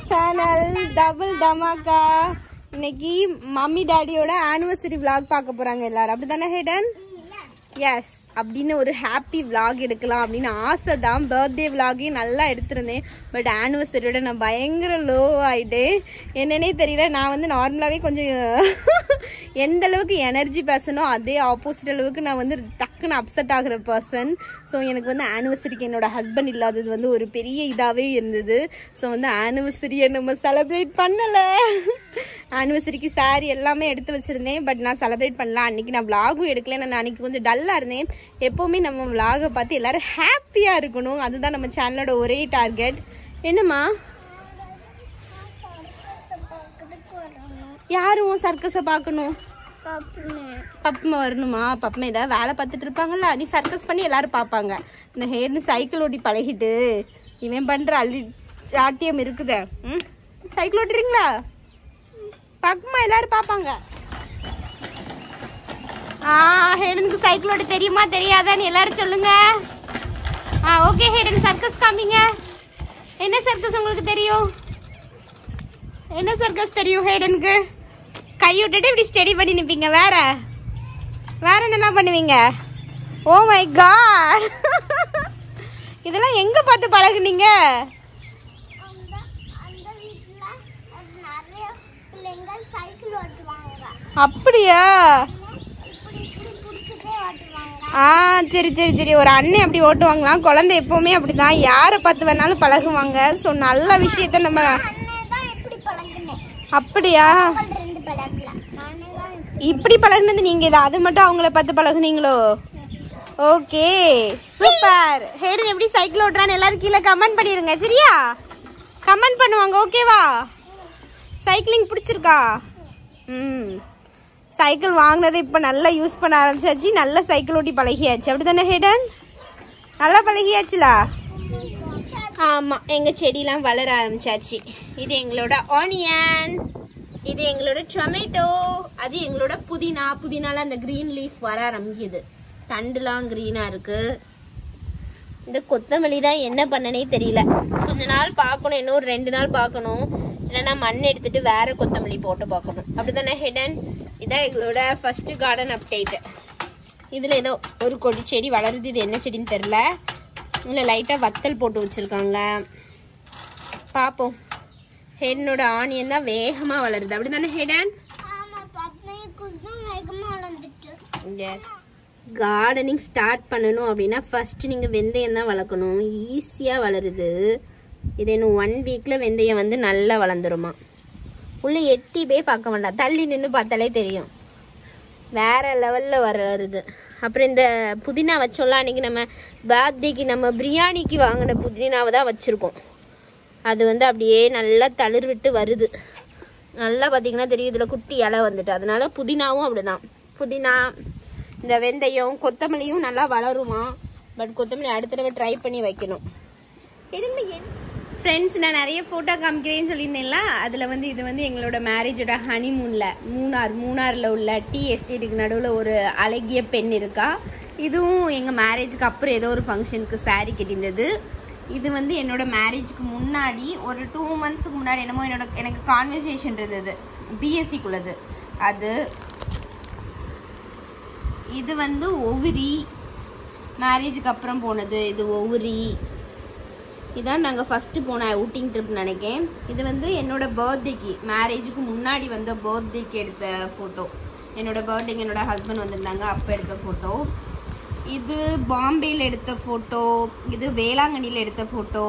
channel double dhamaka இன்னைக்கு mummy டாடியோட anniversary vlog பார்க்க போறாங்க எல்லாரும் அப்படிதானே ஹேடன் எஸ் அப்படின்னு ஒரு ஹாப்பி vlog எடுக்கலாம் அப்படின்னு ஆசை தான் பர்த்டே vlogகையும் நல்லா எடுத்திருந்தேன் பட் ஆனிவர்சரியோட நான் பயங்கர லோ ஆயிட்டேன் என்னன்னே தெரியல நான் வந்து நார்மலாகவே கொஞ்சம் எந்த அளவுக்கு எனர்ஜி பேசனோ அதே ஆப்போசிட் அளவுக்கு நான் வந்து டக்குன்னு அப்செட் ஆகுற பர்சன் ஸோ எனக்கு வந்து ஆனிவர்சரிக்கு என்னோட ஹஸ்பண்ட் இல்லாதது வந்து ஒரு பெரிய இதாகவே இருந்தது ஸோ வந்து ஆனிவர்சரியை நம்ம செலிப்ரேட் பண்ணலை ஆனிவர்சரிக்கு saree எல்லாமே எடுத்து வச்சிருந்தேன் பட் நான் செலிப்ரேட் பண்ணல அன்னைக்கு நான் vlog-ம் எடுக்கல நான் அன்னைக்கு கொஞ்சம் டல்லாக இருந்தேன் எப்போவுமே நம்ம vlog-அ பார்த்து எல்லாரும் ஹாப்பியாக இருக்கணும் அதுதான் நம்ம சேனலோட ஒரே டார்கெட் என்னம்மா யாரும் சர்க்கஸை பார்க்கணும் பப்மா வரணுமா பப்மா ஏதாவது வேலை பார்த்துட்டு இருப்பாங்கல்ல நீ சர்க்கஸ் பண்ணி எல்லாரும் பார்ப்பாங்க இந்த ஹேர்னு சைக்கிள் ஓட்டி பழகிட்டு இவன் பண்ற அள்ளி சாட்டியம் இருக்குதே ம் சைக்கிள் ஓட்டுறீங்களா பப்மா எல்லாரும் பார்ப்பாங்க ஆ ஹேடனுக்கு சைக்கிள் ஓட்ட தெரியுமா தெரியாதான்னு எல்லாரும் சொல்லுங்க ஆ ஓகே ஹேடன் சர்க்கஸ் காமிங்க என்ன சர்க்கஸ் உங்களுக்கு தெரியும் என்ன சர்க்கஸ் தெரியும் ஹேடனுக்கு கை விட்டுட்டு இப்படி ஸ்டடி பண்ணி நிப்பீங்க வேற வேற என்னென்ன பண்ணுவீங்க ஓ மை காட் இதெல்லாம் எங்க பார்த்து பழகுனீங்க அந்த வீட்டுல நிறைய பிள்ளைங்கள் சைக்கிள் ஓட்டுவாங்க அப்படியா இப்படி இப்படி பிடிச்சிட்டே ஓட்டுவாங்க ஆ சரி சரி சரி ஒரு அண்ணன் அப்படி ஓட்டுவாங்களாம் குழந்தை எப்பவுமே அப்படிதான் யாரை பார்த்து வேணாலும் பழகுவாங்க ஸோ நல்ல விஷயத்த நம்ம அண்ணன் தான் இப்படி பழகினேன் அப்படியா அவள் ரெண்டு பழகல நானே தான் இப்படி இப்படி பழகுனது நீங்க இது அது மட்டும் அவங்கள பார்த்து பழகுனீங்களோ ஓகே சூப்பர் ஹேடன் எப்படி சைக்கிள் ஓட்டுறான்னு எல்லாரும் கீழே கமெண்ட் பண்ணிருங்க சரியா கமெண்ட் பண்ணுவாங்க ஓகேவா சைக்கிளிங் பிடிச்சிருக்கா ம் சைக்கிள் வாங்கினது இப்போ நல்லா யூஸ் பண்ண ஆரம்பிச்சாச்சு நல்ல சைக்கிள் ஓட்டி பழகியாச்சு அப்படிதானே ஹேடன் நல்லா பழகியாச்சுலா ஆமாம் எங்கள் செடிலாம் வளர ஆரம்பிச்சாச்சு இது எங்களோட ஆனியன் இது எங்களோட டொமேட்டோ அது எங்களோட புதினா புதினால அந்த க்ரீன் லீஃப் வர ஆரம்பிக்குது தண்டுலாம் க்ரீனாக இருக்கு இந்த கொத்தமல்லி தான் என்ன பண்ணனே தெரியல கொஞ்ச நாள் பார்க்கணும் இன்னும் ஒரு ரெண்டு நாள் பார்க்கணும் இல்லைன்னா மண் எடுத்துட்டு வேற கொத்தமல்லி போட்டு பார்க்கணும் அப்படிதானே ஹெடன் இதான் எங்களோட ஃபர்ஸ்ட் கார்டன் அப்டேட் இதில் ஏதோ ஒரு கொடி செடி வளருது இது என்ன செடின்னு தெரில இல்லை லைட்டாக வத்தல் போட்டு வச்சுருக்காங்க பார்ப்போம் ஹெடனோட ஆனியன் தான் வேகமாக வளருது அப்படி தானே ஹெடன் ஆமா பத்மையை கொஞ்சம் வேகமா வளர்ந்துட்டு எஸ் கார்டனிங் ஸ்டார்ட் பண்ணணும் அப்படின்னா ஃபர்ஸ்ட் நீங்கள் வெந்தயம் தான் வளர்க்கணும் ஈஸியாக வளருது இது இன்னும் ஒன் வீக்கில் வெந்தயம் வந்து நல்லா வளர்ந்துருமா உள்ளே எட்டி போய் பார்க்க வேண்டாம் தள்ளி நின்று பார்த்தாலே தெரியும் வேற லெவலில் வருது அப்புறம் இந்த புதினா வச்சோம்ல அன்றைக்கி நம்ம பர்த்டேக்கு நம்ம பிரியாணிக்கு வாங்கின புதினாவை தான் வச்சுருக்கோம் அது வந்து அப்படியே நல்லா தளிர் விட்டு வருது நல்லா பார்த்தீங்கன்னா தெரியும் இதில் குட்டி இலை வந்துட்டு அதனால புதினாவும் அப்படிதான் புதினா இந்த வெந்தயம் கொத்தமல்லியும் நல்லா வளருமா பட் கொத்தமல்லி அடுத்த தடவை ட்ரை பண்ணி வைக்கணும் ஃப்ரெண்ட்ஸ் நான் நிறைய ஃபோட்டோ காமிக்கிறேன்னு சொல்லியிருந்தேன்ல அதில் வந்து இது வந்து எங்களோட மேரேஜோட ஹனிமூனில் மூணார் மூணாரில் உள்ள டீ எஸ்டேட்டுக்கு நடுவில் ஒரு அழகிய பெண் இருக்கா இதுவும் எங்கள் மேரேஜுக்கு அப்புறம் ஏதோ ஒரு ஃபங்க்ஷனுக்கு saree கட்டியிருந்தது இது வந்து என்னோட மேரேஜுக்கு முன்னாடி ஒரு டூ மந்த்ஸுக்கு முன்னாடி என்னமோ என்னோட எனக்கு கான்வர்சேஷன் இருந்தது பிஎஸ்சிக்குள்ளது அது இது வந்து ஒவ்வொரி மேரேஜுக்கு அப்புறம் போனது இது ஒவ்வொரி இதான் நாங்கள் ஃபஸ்ட்டு போன அவுட்டிங் ட்ரிப் நினைக்கேன் இது வந்து என்னோட பர்த்டேக்கு மேரேஜுக்கு முன்னாடி வந்த பர்த்டேக்கு எடுத்த ஃபோட்டோ என்னோட பர்த்டேக்கு என்னோட ஹஸ்பண்ட் வந்திருந்தாங்க அப்போ எடுத்த ஃபோட்டோ இது பாம்பேயில் எடுத்த ஃபோட்டோ இது வேளாங்கண்ணியில் எடுத்த ஃபோட்டோ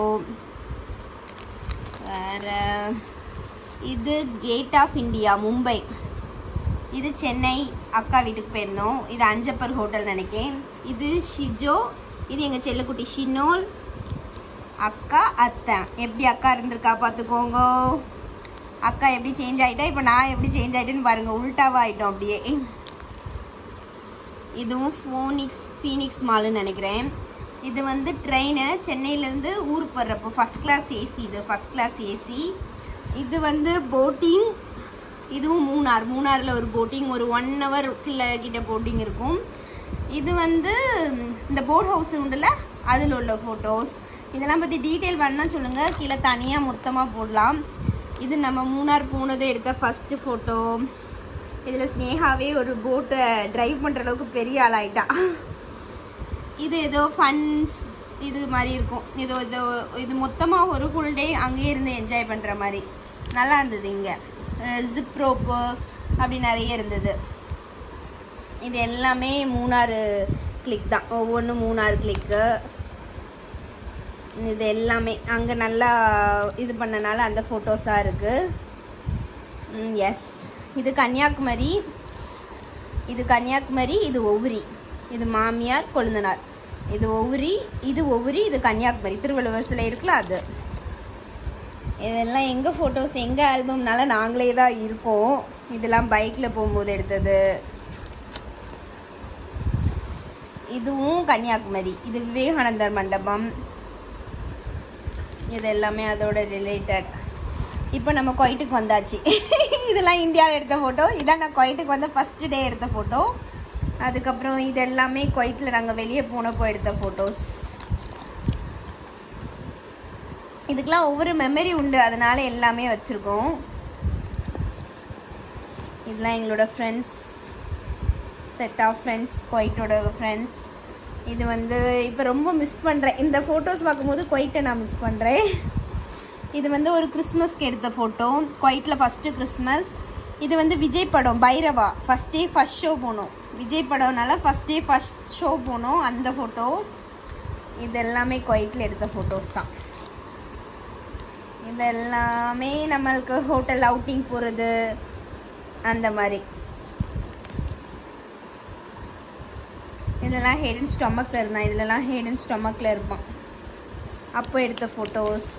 வேற இது கேட் ஆஃப் இந்தியா மும்பை இது சென்னை அக்கா வீட்டுக்கு போயிருந்தோம் இது அஞ்சப்பர் ஹோட்டல் நினைக்கேன் இது ஷிஜோ இது எங்கள் செல்லக்குட்டி ஷினோல் அக்கா அத்தை எப்படி அக்கா இருந்திருக்கா பார்த்துக்கோங்க அக்கா எப்படி சேஞ்ச் ஆயிட்டா இப்போ நான் எப்படி சேஞ்ச் ஆயிட்டேன்னு பாருங்க உல்டாவா ஆயிட்டோம் அப்படியே இதுவும் ஃபோனிக்ஸ் ஃபீனிக்ஸ் மால்னு நினைக்கிறேன் இது வந்து ட்ரெயின் சென்னையிலேருந்து ஊருக்கு வர்றப்போ ஃபஸ்ட் கிளாஸ் ஏசி இது ஃபஸ்ட் கிளாஸ் ஏசி இது வந்து போட்டிங் இதுவும் மூணார் மூணாரில் ஒரு போட்டிங் ஒரு ஒன் ஹவர் கிட்ட போட்டிங் இருக்கும் இது வந்து இந்த போட் ஹவுஸ் உண்டுல அதில் உள்ள ஃபோட்டோஸ் இதெல்லாம் பற்றி டீட்டெயில் வேணும்னா சொல்லுங்கள் கீழே தனியாக மொத்தமாக போடலாம் இது நம்ம மூணார் போனதும் எடுத்த ஃபஸ்ட்டு ஃபோட்டோ இதில் ஸ்னேகாவே ஒரு போட்டை ட்ரைவ் பண்ணுற அளவுக்கு பெரிய ஆளாயிட்டா இது ஏதோ ஃபன்ஸ் இது மாதிரி இருக்கும் இது இது இது மொத்தமாக ஒரு ஃபுல் டே அங்கேயே இருந்து என்ஜாய் பண்ணுற மாதிரி நல்லா இருந்தது இங்கே ஜிப் ரோப்பு அப்படி நிறைய இருந்தது இது எல்லாமே மூணாறு கிளிக் தான் ஒவ்வொன்றும் மூணாறு கிளிக்கு இது எல்லாமே அங்கே நல்லா இது பண்ணனால அந்த ஃபோட்டோஸாக இருக்குது எஸ் இது கன்னியாகுமரி இது கன்னியாகுமரி இது ஒவ்வொரி இது மாமியார் கொழுந்தனார் இது ஒவ்வொரி இது ஒவ்வொரி இது கன்னியாகுமரி திருவள்ளுவர் சிலை இருக்குல்ல அது இதெல்லாம் எங்கள் ஃபோட்டோஸ் எங்கள் ஆல்பம்னால நாங்களே தான் இருக்கோம் இதெல்லாம் பைக்கில் போகும்போது எடுத்தது இதுவும் கன்னியாகுமரி இது விவேகானந்தர் மண்டபம் இது எல்லாமே அதோட ரிலேட்டட் இப்போ நம்ம குவைட்டுக்கு வந்தாச்சு இதெல்லாம் இந்தியாவில் எடுத்த ஃபோட்டோ இதான் நான் குவைட்டுக்கு வந்த ஃபர்ஸ்ட் டே எடுத்த ஃபோட்டோ அதுக்கப்புறம் இது எல்லாமே குவைட்டில் நாங்கள் வெளியே போனப்போ எடுத்த ஃபோட்டோஸ் இதுக்கெல்லாம் ஒவ்வொரு மெமரி உண்டு அதனால எல்லாமே வச்சுருக்கோம் இதெல்லாம் எங்களோட ஃப்ரெண்ட்ஸ் செட் ஆஃப் ஃப்ரெண்ட்ஸ் குவைட்டோட ஃப்ரெண்ட்ஸ் இது வந்து இப்போ ரொம்ப மிஸ் பண்ணுறேன் இந்த ஃபோட்டோஸ் பார்க்கும்போது குவைட்டை நான் மிஸ் பண்ணுறேன் இது வந்து ஒரு கிறிஸ்மஸ்க்கு எடுத்த ஃபோட்டோ குவைட்டில் ஃபஸ்ட்டு கிறிஸ்மஸ் இது வந்து விஜய் படம் Bairavaa first day first show போனோம் விஜய் படம்னால ஃபஸ்ட் டே ஃபஸ்ட் ஷோ போனோம் அந்த ஃபோட்டோ இது எல்லாமே குவைட்டில் எடுத்த ஃபோட்டோஸ் தான் இது எல்லாமே நம்மளுக்கு ஹோட்டல் அவுட்டிங் போகிறது அந்த மாதிரி இதெல்லாம் ஹேடன் ஸ்டொமக்கில் இருந்தான் இதுலலாம் ஹேடன் ஸ்டொமக்கில் இருப்பான் அப்போ எடுத்த ஃபோட்டோஸ்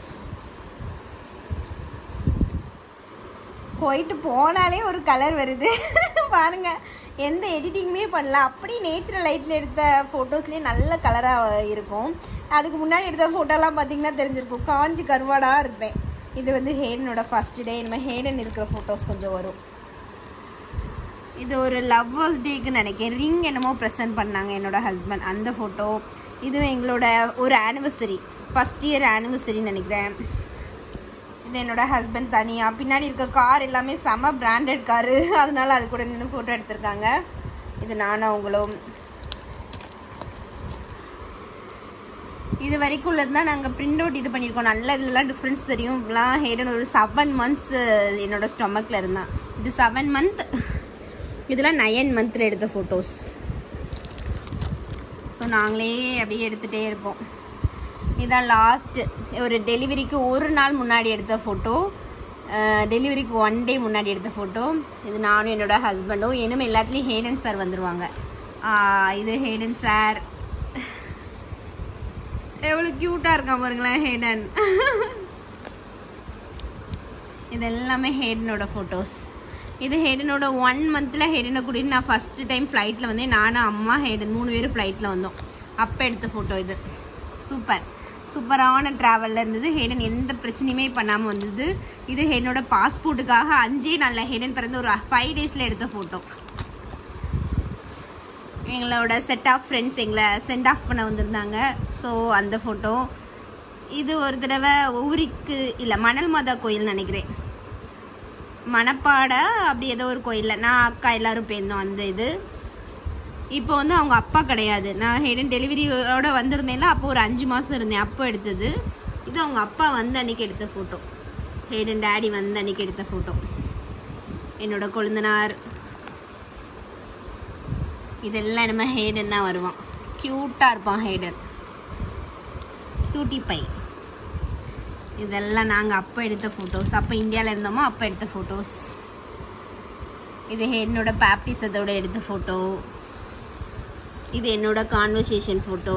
போயிட்டு போனாலே ஒரு கலர் வருது பாருங்க எந்த எடிட்டிங்குமே பண்ணல அப்படி நேச்சுரல் லைட்டில் எடுத்த ஃபோட்டோஸ்லேயே நல்ல கலராக இருக்கும் அதுக்கு முன்னாடி எடுத்த ஃபோட்டோலாம் பார்த்தீங்கன்னா தெரிஞ்சிருக்கும் காஞ்சி கருவாடாக இருப்பேன் இது வந்து ஹேடனோட ஃபர்ஸ்ட் டே இனிமேல் ஹேடன் இருக்கிற ஃபோட்டோஸ் கொஞ்சம் வரும் இது ஒரு லவ்வர்ஸ் டேக்கு நினைக்கிறேன் ரிங் என்னமோ ப்ரெசென்ட் பண்ணாங்க என்னோட ஹஸ்பண்ட் அந்த ஃபோட்டோ இதுவும் எங்களோட ஒரு ஆனிவர்சரி ஃபஸ்ட் இயர் ஆனிவர்சரின்னு நினைக்கிறேன் இது என்னோட ஹஸ்பண்ட் தனியாக பின்னாடி இருக்க கார் எல்லாமே செம பிராண்டட் காரு அதனால அது கூட நின்று ஃபோட்டோ எடுத்திருக்காங்க இது நானும் அவங்களும் இது வரைக்கும் உள்ளது தான் நாங்கள் பிரிண்ட் அவுட் இது பண்ணியிருக்கோம் நல்ல இதுலலாம் டிஃப்ரென்ஸ் தெரியும் இப்பெல்லாம் ஹேடன் ஒரு செவன் மந்த்ஸ் என்னோட ஸ்டொமக்கில் இருந்தான் இது செவன் மந்த் இதெல்லாம் நயன் மந்த்தில் எடுத்த ஃபோட்டோஸ் ஸோ நாங்களே அப்படியே எடுத்துகிட்டே இருப்போம் இதான் லாஸ்ட்டு ஒரு டெலிவரிக்கு ஒரு நாள் முன்னாடி எடுத்த ஃபோட்டோ டெலிவரிக்கு ஒன் டே முன்னாடி எடுத்த ஃபோட்டோ இது நானும் என்னோட ஹஸ்பண்டும் இனிமேல் எல்லாத்துலேயும் ஹேடன் சார் வந்துடுவாங்க இது ஹேடன் சார் எவ்வளோ க்யூட்டாக இருக்கான் பாருங்களேன் ஹேடன் இது எல்லாமே ஹேடனோட ஃபோட்டோஸ் இது ஹேடனோட ஒன் மந்தில் ஹேடனை கூட்டிட்டு நான் ஃபஸ்ட்டு டைம் ஃப்ளைட்டில் வந்தேன் நானும் அம்மா ஹேடன் மூணு பேர் ஃப்ளைட்டில் வந்தோம் அப்போ எடுத்த ஃபோட்டோ இது சூப்பர் சூப்பரான ட்ராவலில் இருந்தது ஹேடன் எந்த பிரச்சனையுமே பண்ணாமல் வந்தது இது ஹேடனோட பாஸ்போர்ட்டுக்காக அஞ்சே நாளில் ஹேடன் பிறந்த ஒரு ஃபைவ் டேஸில் எடுத்த ஃபோட்டோ எங்களோட செட் ஆஃப் ஃப்ரெண்ட்ஸ் எங்களை சென்ட் ஆஃப் பண்ண வந்திருந்தாங்க ஸோ அந்த ஃபோட்டோ இது ஒரு தடவை ஊரிக்கு இல்லை மணல் மாதா கோயில் நினைக்கிறேன் மணப்பாடை அப்படி ஏதோ ஒரு கோயிலில் நான் அக்கா எல்லாரும் போயிருந்தோம் அந்த இது இப்போ வந்து அவங்க அப்பா கிடையாது நான் ஹேடன் டெலிவரியோட வந்திருந்தேன்ல அப்போ ஒரு அஞ்சு மாதம் இருந்தேன் அப்போ எடுத்தது இது அவங்க அப்பா வந்து அன்னைக்கு எடுத்த ஃபோட்டோ ஹேடன் டேடி வந்து அன்னைக்கு எடுத்த ஃபோட்டோ என்னோட கொழுந்தனார் இதெல்லாம் நம்ம ஹேடன் தான் வருவான் க்யூட்டாக இருப்பான் ஹேடன் க்யூட்டி பை இதெல்லாம் நாங்கள் அப்போ எடுத்த ஃபோட்டோஸ் அப்போ இந்தியாவில் இருந்தோமோ அப்போ எடுத்த ஃபோட்டோஸ் இது என்னோட பேப்டிசத்தோட எடுத்த ஃபோட்டோ இது என்னோட கான்வர்சேஷன் ஃபோட்டோ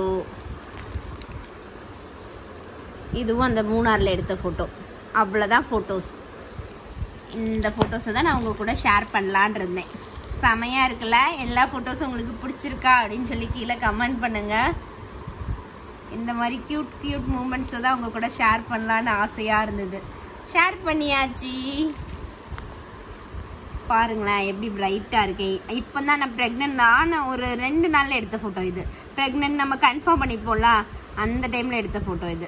இதுவும் அந்த மூணாரில் எடுத்த ஃபோட்டோ அவ்வளோதான் ஃபோட்டோஸ் இந்த ஃபோட்டோஸை தான் நான் உங்கள் கூட ஷேர் பண்ணலான் இருந்தேன் செமையாக இருக்குல்ல எல்லா ஃபோட்டோஸும் உங்களுக்கு பிடிச்சிருக்கா அப்படின்னு சொல்லி கீழே கமெண்ட் பண்ணுங்கள் இந்த மாதிரி க்யூட் க்யூட் மூமெண்ட்ஸை தான் உங்கள் கூட ஷேர் பண்ணலான்னு ஆசையாக இருந்தது ஷேர் பண்ணியாச்சு பாருங்களேன் எப்படி பிரைட்டாக இருக்கேன் இப்போ தான் நான் ப்ரெக்னென்ட் ஆன ஒரு ரெண்டு நாளில் எடுத்த ஃபோட்டோ இது ப்ரெக்னென்ட் நம்ம கன்ஃபார்ம் பண்ணிப்போம்ல அந்த டைமில் எடுத்த ஃபோட்டோ இது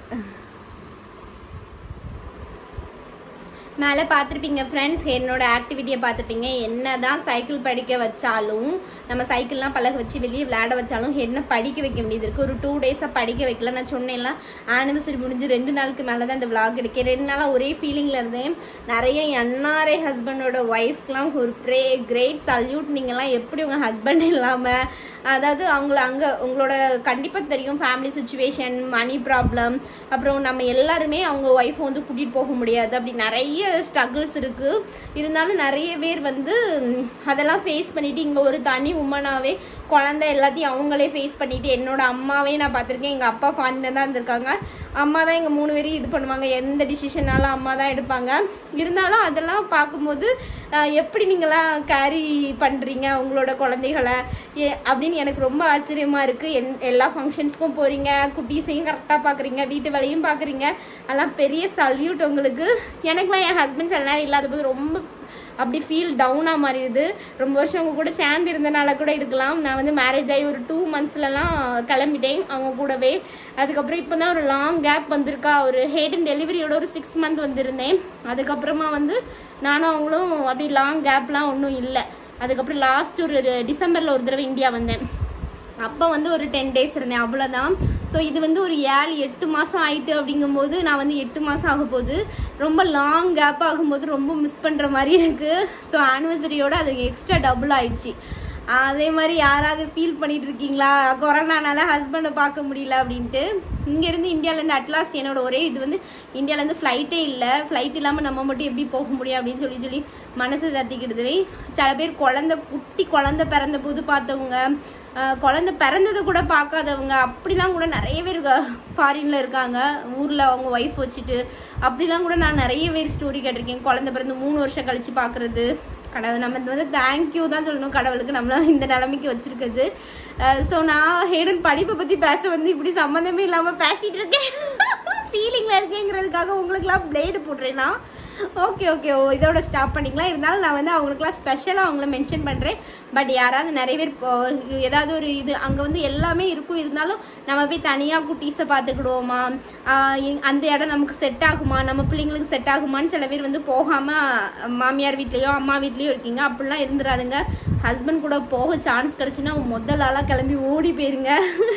மேலே பார்த்துருப்பீங்க ஃப்ரெண்ட்ஸ் என்னோட ஆக்டிவிட்டியை பார்த்துருப்பீங்க என்ன தான் சைக்கிள் படிக்க வச்சாலும் நம்ம சைக்கிள்லாம் பழக வச்சு வெளியே விளையாட வச்சாலும் என்ன படிக்க வைக்க முடியுது இருக்கு ஒரு டூ டேஸாக படிக்க வைக்கல நான் சொன்னேன்ல ஆனிவர்சரி முடிஞ்சு ரெண்டு நாளுக்கு மேலே தான் இந்த விளாக் எடுக்கேன் ரெண்டு நாளாக ஒரே ஃபீலிங்கில் இருந்தேன் நிறைய என்ஆர்ஐ ஹஸ்பண்டோட ஒய்ஃப்க்கெலாம் ஒரு ப்ரே கிரேட் சல்யூட் நீங்கள்லாம் எப்படி உங்கள் ஹஸ்பண்ட் இல்லாமல் அதாவது அவங்கள அங்கே உங்களோட கண்டிப்பாக தெரியும் ஃபேமிலி சுச்சுவேஷன் மணி ப்ராப்ளம் அப்புறம் நம்ம எல்லாருமே அவங்க ஒய்ஃபை வந்து கூட்டிகிட்டு போக முடியாது அப்படி நிறைய ஸ்ட்ரகிள்ஸ் இருக்குது இருந்தாலும் நிறைய பேர் வந்து ம், அதெல்லாம் ஃபேஸ் பண்ணிட்டு இங்கே ஒரு தனி உமனாகவே குழந்தை எல்லாத்தையும் அவங்களே ஃபேஸ் பண்ணிட்டு என்னோட அம்மாவே நான் பார்த்துருக்கேன் எங்கள் அப்பா ஃபாரினில் தான் இருந்திருக்காங்க அம்மா தான் எங்கள் மூணு பேரையும் இது பண்ணுவாங்க எந்த டிசிஷனாலும் அம்மா தான் எடுப்பாங்க இருந்தாலும் அதெல்லாம் பார்க்கும்போது அஹ், எப்படி நீங்களாம் கேரி பண்ணுறீங்க உங்களோட குழந்தைகளை ஏ அப்படின்னு எனக்கு ரொம்ப ஆச்சரியமாக இருக்குது என் எல்லா ஃபங்க்ஷன்ஸ்க்கும் போகிறீங்க குட்டீஸையும் கரெக்டாக பார்க்குறீங்க வீட்டு வேலையும் பார்க்குறீங்க அதெல்லாம் பெரிய சல்யூட் உங்களுக்கு எனக்குலாம் என் ஹஸ்பண்ட் சில நேரம் இல்லாத போது ரொம்ப அப்படி ஃபீல் டவுனாக மாறிடுது ரொம்ப வருஷம் அவங்க கூட சேர்ந்து இருந்தனால கூட இருக்கலாம் நான் வந்து மேரேஜ் ஆகி ஒரு டூ மந்த்ஸ்லலாம் கிளம்பிட்டேன் அவங்க கூடவே அதுக்கப்புறம் இப்போ தான் ஒரு லாங் கேப் வந்திருக்கா ஒரு ஹேடன் டெலிவரியோட ஒரு சிக்ஸ் மந்த் வந்திருந்தேன் அதுக்கப்புறமா வந்து நானும் அவங்களும் அப்படி லாங் கேப்லாம் ஒன்றும் இல்லை அதுக்கப்புறம் லாஸ்ட் ஒரு டிசம்பரில் ஒரு தடவை இந்தியா வந்தேன் அப்போ வந்து ஒரு டென் டேஸ் இருந்தேன் அவ்வளோதான் ஸோ இது வந்து ஒரு ஏழு எட்டு மாதம் ஆயிட்டு அப்படிங்கும்போது நான் வந்து எட்டு மாதம் ஆக போகுது ரொம்ப லாங் கேப் ஆகும்போது ரொம்ப மிஸ் பண்ணுற மாதிரி இருக்குது ஸோ ஆனிவர்சரியோட அது எக்ஸ்ட்ரா டபுள் ஆயிடுச்சு அதே மாதிரி யாராவது ஃபீல் பண்ணிட்டு இருக்கீங்களா கொரோனானால ஹஸ்பண்டை பார்க்க முடியல அப்படின்ட்டு இங்கேருந்து இந்தியாவிலேருந்து அட்லாஸ்ட் என்னோட ஒரே இது வந்து இந்தியாவிலேருந்து ஃப்ளைட்டே இல்லை ஃப்ளைட் இல்லாமல் நம்ம மட்டும் எப்படி போக முடியும் அப்படின்னு சொல்லி சொல்லி மனசு தத்திக்கிடுதுவே சில பேர் குழந்த குட்டி குழந்த பிறந்த போது பார்த்தவங்க ஆஹ் குழந்தை பிறந்தது கூட பார்க்காதவங்க அப்படிலாம் கூட நிறைய பேர் ஃபாரின்ல இருக்காங்க ஊரில் அவங்க ஒய்ஃப் வச்சுட்டு அப்படிலாம் கூட நான் நிறைய பேர் ஸ்டோரி கேட்டிருக்கேன் குழந்தை பிறந்து மூணு வருஷம் கழிச்சு பார்க்குறது கடவுள் நம்ம இது வந்து தேங்க்யூ தான் சொல்லணும் கடவுளுக்கு நம்மள இந்த நிலைமைக்கு வச்சிருக்குது ஸோ நான் ஹேடன் படிப்பை பற்றி பேச வந்து இப்படி சம்மந்தமே இல்லாமல் பேசிகிட்டு இருக்கேன் ஃபீலிங்கில் இருக்கேங்கிறதுக்காக உங்களுக்குலாம் பிளேடு போடுறேன்னா ஓகே ஓகே ஓ இதோட ஸ்டாப் பண்ணிக்கலாம் இருந்தாலும் நான் வந்து அவங்களுக்குலாம் ஸ்பெஷலாக அவங்கள மென்ஷன் பண்ணுறேன் பட் யாராவது நிறைய பேர் இப்போ ஏதாவது ஒரு இது அங்கே வந்து எல்லாமே இருக்கும் இருந்தாலும் நம்ம போய் தனியாக குட்டீஸை பார்த்துக்கிடுவோமா ஆஹ் இ- அந்த இடம் நமக்கு செட் ஆகுமா நம்ம பிள்ளைங்களுக்கு செட் ஆகுமான்னு சில பேர் வந்து போகாமல் மாமியார் வீட்லேயோ அம்மா வீட்லேயோ இருக்கீங்க அப்படிலாம் இருந்துடாதுங்க ஹஸ்பண்ட் கூட போக சான்ஸ் கிடச்சுன்னா முதல் ஆளாக கிளம்பி ஓடி போயிருங்க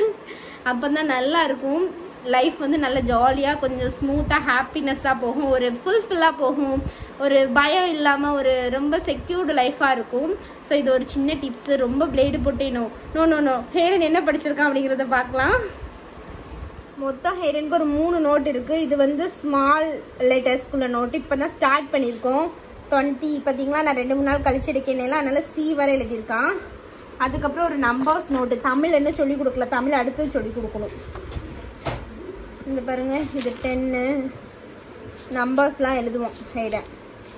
அப்போ தான் நல்லா இருக்கும் லைஃப் வந்து நல்ல ஜாலியாக கொஞ்சம் ஸ்மூத்தாக ஹாப்பினஸ்ஸாக போகும் ஒரு ஃபுல்ஃபில்லாக போகும் ஒரு பயம் இல்லாமல் ஒரு ரொம்ப செக்யூர்டு லைஃபாக இருக்கும் ஸோ இது ஒரு சின்ன டிப்ஸு ரொம்ப பிளேடு போட்டேனோ நோ நோ நோ ஹேரன் என்ன படிச்சிருக்கான் அப்படிங்கிறத பார்க்கலாம் மொத்தம் ஹேரனுக்கு ஒரு மூணு நோட் இருக்குது இது வந்து ஸ்மால் லெட்டர்ஸ்குள்ள நோட் இப்போ தான் ஸ்டார்ட் பண்ணியிருக்கோம் டுவெண்ட்டி பார்த்தீங்களா நான் ரெண்டு மூணு நாள் கழிச்சு எடுக்கணும் அதனால சி வரை எழுதியிருக்கான் அதுக்கப்புறம் ஒரு நம்பர்ஸ் நோட்டு தமிழ் என்ன சொல்லி கொடுக்கல தமிழ் அடுத்து சொல்லி கொடுக்கணும் இந்த பாருங்க இது டென்னு நம்பர்ஸ்லாம் எழுதுவோம் ஹைடன்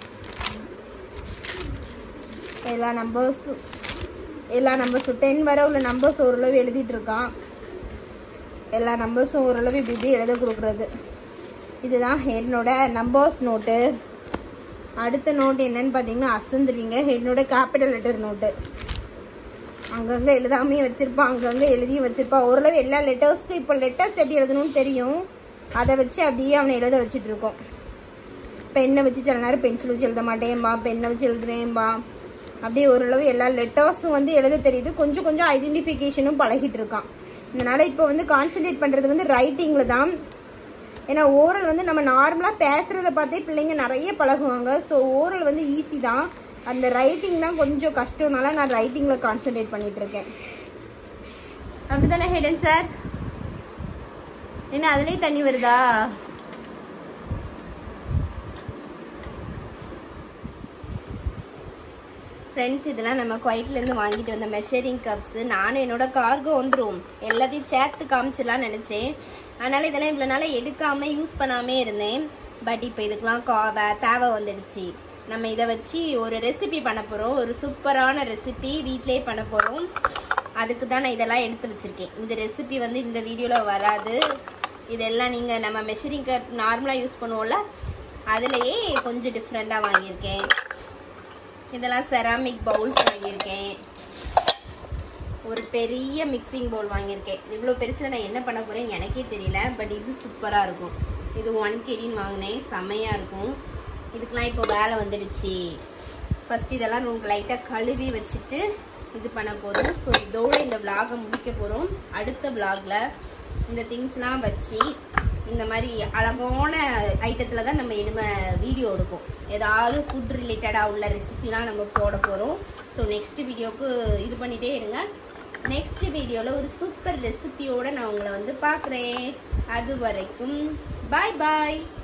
எல்லா நம்பர்ஸும் எல்லா நம்பர்ஸும் டென் வரை உள்ள நம்பர்ஸ் ஓரளவு எழுதிட்டு இருக்கான் எல்லா நம்பர்ஸும் ஓரளவு இப்படி இப்படி எழுத கொடுக்குறது இதுதான் ஹெட்னோட நம்பர்ஸ் நோட்டு அடுத்த நோட் என்னன்னு பார்த்தீங்கன்னா அசந்துருவீங்க ஹெட்னோட கேபிட்டல் லெட்டர் நோட்டு அங்கங்கே எழுதாமே வச்சிருப்பான் அங்கங்கே எழுதியும் வச்சிருப்பான் ஓரளவு எல்லா லெட்டர்ஸ்க்கும் இப்போ லெட்டர்ஸ் எப்படி எழுதணும்னு தெரியும் அதை வச்சு அப்படியே அவனை எழுத வச்சுட்டு இருக்கோம் பெண்ணை வச்சு சில நேரம் பென்சில் வச்சு எழுத மாட்டேன்பா பெண்ணை வச்சு எழுதுவேன்பா அப்படியே ஓரளவு எல்லா லெட்டர்ஸும் வந்து எழுத தெரியுது கொஞ்சம் கொஞ்சம் ஐடென்டிஃபிகேஷனும் பழகிட்டு இருக்கான் இதனால இப்போ வந்து கான்சென்ட்ரேட் பண்ணுறது வந்து ரைட்டிங்கில் தான் ஏன்னா ஓரல் வந்து நம்ம நார்மலாக பேசுகிறத பார்த்தே பிள்ளைங்க நிறைய பழகுவாங்க ஸோ ஓரல் வந்து ஈஸி தான் அந்த ரைட்டிங் தான் கொஞ்சம் கஷ்டம்னால நான் ரைட்டிங்கில் கான்சென்ட்ரேட் பண்ணிட்டு இருக்கேன் அப்படிதானே ஹெடன் சார் என்ன அதுலேயே தண்ணி வருதா ஃப்ரெண்ட்ஸ் இதெல்லாம் நம்ம குவைட்லேருந்து வாங்கிட்டு வந்த மெஷரிங் கப்ஸு நானும் என்னோட கார்கோ வந்துடும் எல்லாத்தையும் சேர்த்து காமிச்சிடலாம்னு நினச்சேன் அதனால் இதெல்லாம் இவ்வளோ நாளாக எடுக்காமல் யூஸ் பண்ணாமே இருந்தேன் பட் இப்போ இதுக்கெலாம் கா வே- தேவை வந்துடுச்சு நம்ம இதை வச்சு ஒரு ரெசிபி பண்ண போகிறோம் ஒரு சூப்பரான ரெசிபி வீட்டிலே பண்ண போகிறோம் அதுக்கு தான் நான் இதெல்லாம் எடுத்து வச்சுருக்கேன் இந்த ரெசிபி வந்து இந்த வீடியோவில் வராது இதெல்லாம் நீங்கள் நம்ம மெஷரிங் கப் நார்மலாக யூஸ் பண்ணுவோம்ல அதுலேயே கொஞ்சம் டிஃப்ரெண்ட்டாக வாங்கியிருக்கேன் இதெல்லாம் செராமிக் பவுல்ஸ் வாங்கியிருக்கேன் ஒரு பெரிய மிக்சிங் பவுல் வாங்கியிருக்கேன் இவ்வளோ பெருசில் நான் என்ன பண்ண போகிறேன்னு எனக்கே தெரியல பட் இது சூப்பராக இருக்கும் இது ஒன் கேடின்னு வாங்கினேன் செமையாக இருக்கும் இதுக்கெலாம் இப்போ வேலை வந்துடுச்சு ஃபஸ்ட் இதெல்லாம் உங்களுக்கு லைட்டாக கழுவி வச்சுட்டு இது பண்ண போகிறோம் ஸோ இதோட இந்த விலாகை முடிக்க போகிறோம் அடுத்த விலாகில் இந்த திங்ஸ்லாம் வச்சு இந்த மாதிரி அழகான ஐட்டத்தில் தான் நம்ம இனிமே வீடியோ எடுப்போம் ஏதாவது ஃபுட் ரிலேட்டடாக உள்ள ரெசிபிலாம் நம்ம போட போகிறோம் ஸோ நெக்ஸ்ட் வீடியோவுக்கு இது பண்ணிகிட்டே இருங்க நெக்ஸ்ட் வீடியோவில் ஒரு சூப்பர் ரெசிபியோடு நான் உங்களை வந்து பார்க்குறேன் அது வரைக்கும் பாய் பாய்